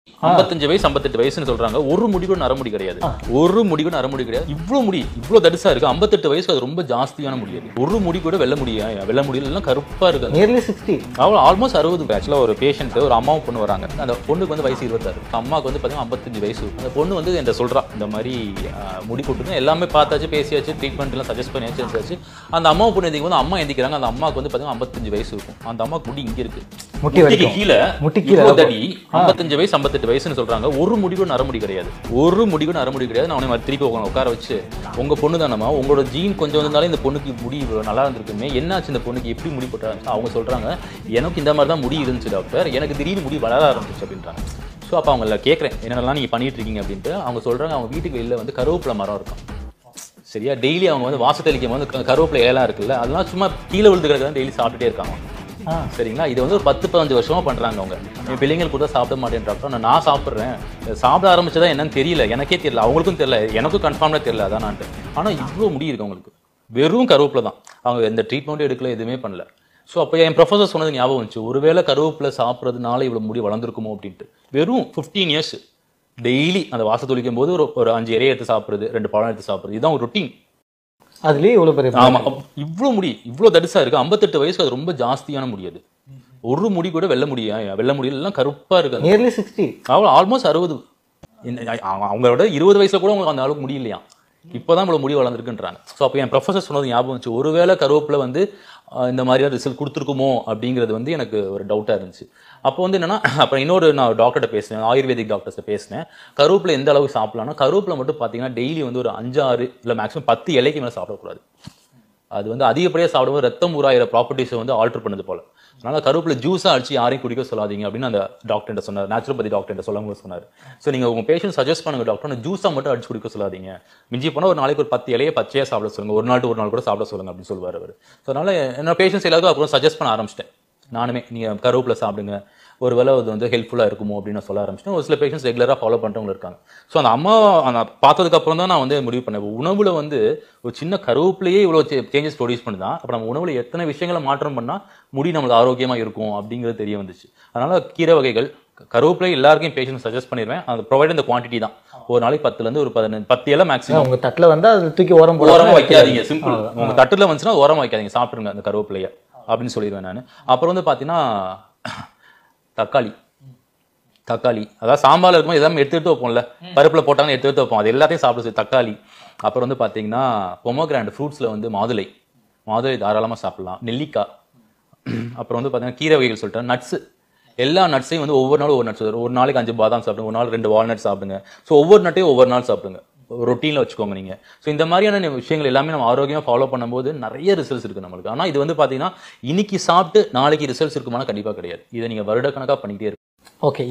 ஐம்பத்தஞ்சு வயசு ஐம்பத்தெட்டு வயசுன்னு சொல்றாங்க ஒரு முடி கூட நரமுடி கிடையாது ஒரு முடி கூட நரமுடி கிடையாது இவ்வளவு முடி இவ்வளவு தடிசா இருக்கு ஐம்பத்தெட்டு வயசுக்கு அது ரொம்ப ஜாஸ்தியான முடி அது ஒரு முடி கூட வெள்ள முடியா வெள்ள முடியல எல்லாம் கருப்பா இருக்கு நியர்லி சிக்ஸ்டி அவ்வளோ ஆல்மோஸ்ட் அறுபது ஆக்சுவலாக ஒரு பேஷண்ட் ஒரு அம்மாவும் பொண்ணு வராங்க அந்த பொண்ணுக்கு வந்து வயசு இருபத்தாறு அம்மாவுக்கு வந்து பார்த்தீங்கன்னா ஐம்பத்தஞ்சு வயசு அந்த பொண்ணு வந்து என்கிட்ட சொல்றா இந்த மாதிரி ஆஹ், முடி கொட்டுது எல்லாமே பார்த்தாச்சு பேசியாச்சு ட்ரீட்மெண்ட் எல்லாம் சஜஸ்ட் பண்ணியாச்சு இருந்தாச்சு அந்த அம்மாவை பொண்ணு எந்திக்கும் போது அம்மா எந்திக்கிறாங்க அந்த அம்மாவுக்கு வந்து பார்த்தீங்கன்னா ஐம்பத்தஞ்சு வயசு இருக்கும் அந்த அம்மாவுக்கு முடி இங்க இருக்கு முட்டி முட்டிக்கு வரைக்கும். கீழே முட்டி கீழே இவ்வளவு தடி ஐம்பத்தஞ்சு வயசு ஐம்பத்தெட்டு வயசுன்னு சொல்றாங்க ஒரு முடி கூட நரமுடி கிடையாது ஒரு முடி கூட நரமுடி கிடையாது நான் உன்னை திருப்பி உட்கார உட்கார வச்சு உங்க பொண்ணு தானம்மா உங்களோட ஜீன் கொஞ்சம் வந்திருந்தாலும் இந்த பொண்ணுக்கு முடி இவ்வளவு நல்லா இருந்திருக்குமே என்னாச்சு இந்த பொண்ணுக்கு எப்படி முடி போட்டாங்க அவங்க சொல்றாங்க எனக்கு இந்த மாதிரி தான் முடி இருந்துச்சு டாக்டர் எனக்கு திடீர்னு முடி வளர ஆரம்பிச்சிச்சு அப்படின்றாங்க ஸோ அப்போ அவங்கள கேட்குறேன் என்னென்னலாம் நீங்கள் பண்ணிட்டு இருக்கீங்க அப்படின்ட்டு அவங்க சொல்றாங்க அவங்க வீட்டுக்கு வெளியில வந்து கருவேப்பிலை மரம் இருக்கும் சரியா டெய்லி அவங்க வந்து வாச தெளிக்கும் போது க- கருவேப்பிலை இலைலாம் இருக்குல்ல அதெல்லாம் சும்மா கீழே விழுந்து கிடக்கிறத டெய்லி சாப்பிட்டுட்டே இருக்காங்க ஆ சரிங்களா இது வந்து ஒரு பத்து பதினஞ்சு வருஷமா பண்றாங்க அவங்க என் பிள்ளைங்களுக்கு கூட சாப்பிட மாட்டேன் டாக்டர் நான் நான் சாப்பிட்றேன் சாப்பிட ஆரம்பிச்சதா என்னன்னு தெரியல எனக்கே தெரியல அவங்களுக்கும் தெரியல எனக்கும் கன்ஃபார்ம்ல தெரியல அதான் நான் ஆனா இவ்வளோ முடி இருக்கு அவங்களுக்கு வெறும் கருவேப்பிலை தான் அவங்க எந்த ட்ரீட்மெண்ட்டும் எடுக்கல எதுவுமே பண்ணல ஸோ அப்போ என் ப்ரொஃபசர் சொன்னது ஞாபகம் வந்துச்சு ஒருவேளை கருவேப்பிலை சாப்பிட்றதுனால இவ்வளோ முடி வளர்ந்துருக்குமோ அப்படின்ட்டு வெறும் ஃபிஃப்டீன் இயர்ஸ் டெய்லி அந்த வாச தொளிக்கும் போது ஒரு ஒரு அஞ்சு இலையை எடுத்து சாப்பிடுறது ரெண்டு பழம் எடுத்து சாப்பிடுறது இதுதான் ஒரு ரொட்டீன் அதுலயே இவ்வளவு பெரிய ஆமா அப்ப இவ்வளவு முடி இவ்வளவு தடிசா இருக்கு ஐம்பத்தெட்டு வயசுக்கு அது ரொம்ப ஜாஸ்தியான முடி அது ஒரு முடி கூட வெள்ள முடியா வெள்ள முடியல எல்லாம் கருப்பா இருக்கு அது. நியர்லி சிக்ஸ்டி அவ்வளோ ஆல்மோஸ்ட் அறுபது அவங்களோட இருபது வயசுல கூட உங்களுக்கு அந்த அளவுக்கு முடியலையா இப்போதான் இவ்வளவு முடி வளர்ந்துருக்குன்றாங்க ஸோ அப்போ என் ப்ரொஃபசர் சொன்னது ஞாபகம் வந்துச்சு ஒருவேளை கருவேப்பில வந்து ஆஹ், இந்த மாதிரியான ரிசல்ட் கொடுத்துருக்குமோ அப்படிங்கிறது வந்து எனக்கு ஒரு டவுட்டாக இருந்துச்சு அப்போ வந்து என்னன்னா அப்புறம் இன்னொரு நான் டாக்டர்கிட்ட பேசினேன் ஆயுர்வேதிக் டாக்டர்ஸை பேசினேன் கருவேப்பிலை எந்த அளவுக்கு சாப்பிடலாம்னா கருவேப்பிலை மட்டும் பார்த்தீங்கன்னா டெய்லி வந்து ஒரு அஞ்சாறு இல்லை மேக்ஸிமம் பத்து இலைக்கு மேலே சாப்பிடக்கூடாது அது வந்து அதிகப்படியாக சாப்பிடும்போது ரத்தம் ஊறாயிர ப்ராப்பர்ட்டிஸை வந்து ஆல்டர் பண்ணுது போல அதனால கருவேப்பிலை ஜூஸாக அடிச்சு யாரையும் குடிக்க சொல்லாதீங்க அப்படின்னு அந்த டாக்டர் சொன்னார் நேச்சுரோபதி டாக்டர் சொல்லும்போது சொன்னார் ஸோ நீங்கள் உங்கள் பேஷண்ட் சஜஸ்ட் பண்ணுங்க டாக்டர் அந்த ஜூஸாக மட்டும் அடிச்சு குடிக்க சொல்லாதீங்க மிஞ்சி போனால் ஒரு நாளைக்கு ஒரு பத்து இலையை பச்சையாக சாப்பிட சொல்லுங்க ஒரு நாள் to ஒரு நாள் கூட சாப்பிட சொல்லுங்க அப்படின்னு சொல்லுவார் அவர் ஸோ அதனால என்னோட பேஷண்ட்ஸ் எல்லாருக்கும் அப்புறம் சஜஸ்ட் பண்ண ஆரம்பிச்சிட்டேன் நானுமே நீங்கள் கருவேப்பிலை சாப்பிடுங்க ஒரு வேளை அது வந்து ஹெல்ப்ஃபுல்லாக இருக்குமோ அப்படின்னு நான் சொல்ல ஆரம்பிச்சிட்டேன் ஒரு சில பேஷண்ட்ஸ் ரெகுலராக ஃபாலோ பண்ணுறவங்க இருக்காங்க ஸோ அந்த அம்மா அந்த பார்த்ததுக்கு அப்புறம் தான் நான் வந்து முடிவு பண்ணேன் உணவுல வந்து ஒரு சின்ன கருவேப்பிலையே இவ்வளோ சேஞ்சஸ் ப்ரொடியூஸ் பண்ணுதான் அப்போ நம்ம உணவுல எத்தனை விஷயங்களை மாற்றம் பண்ணால் முடி நம்மளுக்கு ஆரோக்கியமா இருக்கும் அப்படிங்கிறது தெரிய வந்துச்சு அதனால கீரை வகைகள் கருவேப்பிலை எல்லாருக்கும் பேஷண்ட் சஜஸ்ட் பண்ணிடுவேன் அது ப்ரொவைட் இந்த குவான்டிட்டி தான் ஒரு நாளைக்கு பத்துல இருந்து ஒரு பதினஞ்சு பத்து இலை மேக்ஸிமம் உங்க தட்டுல வந்து அது தூக்கி ஓரம் ஓரமா போடாம வைக்காதீங்க சிம்பிள் உங்க தட்டுல வந்துச்சுன்னா ஓரமா வைக்காதீங்க சாப்பிடுங்க அந்த கருவேப்பிலைய அப்படின்னு சொல்லிடுவேன் நான் அப்புறம் வந்து பாத்தீங்கன்னா தக்காளி தக்காளி அதாவது சாம்பார்ல இருக்கும்போது எல்லாமே எடுத்து எடுத்து வைப்போம்ல பருப்புல போட்டாங்க எடுத்து எடுத்து வைப்போம் அது எல்லாத்தையும் சாப்பிட சொல்லி தக்காளி அப்புறம் வந்து பாத்தீங்கன்னா பொமோகிராண்ட் ஃப்ரூட்ஸ்ல வந்து மாதுளை மாதுளை தாராளமா சாப்பிடலாம் நெல்லிக்காய் அப்புறம் வந்து பாத்தீங்கன்னா கீரை வகைகள் சொல்லிட்டேன் நட்ஸ் எல்லா நட்ஸையும் வந்து ஒவ்வொரு நாளும் ஒவ்வொரு நட்ஸ் ஒரு நாளைக்கு அஞ்சு பாதாம் சாப்பிடுங்க ஒரு நாள் ரெண்டு வால்நட் சாப்பிடுங்க ஸோ ஒவ்வொரு நட்டையும் ஒவ்வொரு நாள் சாப்பிடுங்க ரொட்டீனில் வச்சுக்கோங்க நீங்கள் ஸோ இந்த மாதிரியான விஷயங்கள் எல்லாமே நம்ம ஆரோக்கியமாக ஃபாலோ பண்ணும்போது நிறைய ரிசல்ட்ஸ் இருக்குது நம்மளுக்கு ஆனால் இது வந்து பார்த்தீங்கன்னா இன்னைக்கு சாப்பிட்டு நாளைக்கு ரிசல்ட்ஸ் இருக்குமானா கண்டிப்பாக கிடையாது இதை நீங்கள் வருடக்கணக்காக பண்ணிக்கிட்டே இருக்கு ஓகே